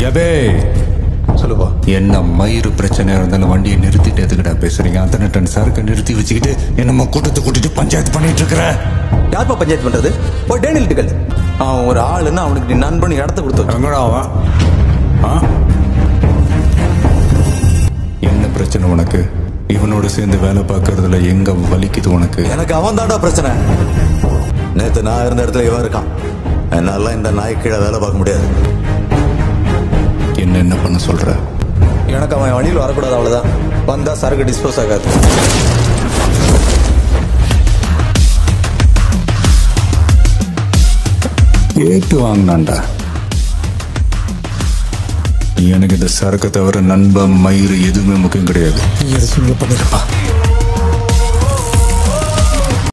ஜபே சொல்லுப்பா என்ன மயிறு பிரச்சனையா இருந்தாலும் வண்டியை நிறுத்திட்டு எதுக்கிட்ட பேசுறீங்க அத்தனை டன் சரக்கை நிறுத்தி வச்சுக்கிட்டு என்னமோ கூட்டத்தை கூட்டிட்டு பஞ்சாயத்து பண்ணிட்டு இருக்கிற யார்ப்பா பஞ்சாயத்து பண்றது போய் டேனியல் டிக்கல் அவன் ஒரு ஆளுன்னு அவனுக்கு நீ நண்பன் இடத்த கொடுத்து வச்ச. எங்கடா அவன் ஆ? என்ன பிரச்சனை உனக்கு இவனோட சேர்ந்து வேலை பார்க்கறதுல எங்க வலிக்குது உனக்கு எனக்கு அவன் தாண்டா பிரச்சனை நேத்து நான் இருந்த இடத்துல இவன் இருக்கான் என்னால இந்த நாய் கீழே வேலை பார்க்க முடியாது என்ன என்ன பண்ண சொல்ற எனக்கு அவன் வழியில் வரக்கூடாது அவ்வளவுதான் வந்தா சரக்கு டிஸ்போஸ் ஆகாது கேட்டு வாங்கினான்டா எனக்கு இந்த சரக்கு தவிர நண்பன் மயிறு எதுவுமே முக்கியம் கிடையாது நீ எதுவும் பண்ணிருப்பா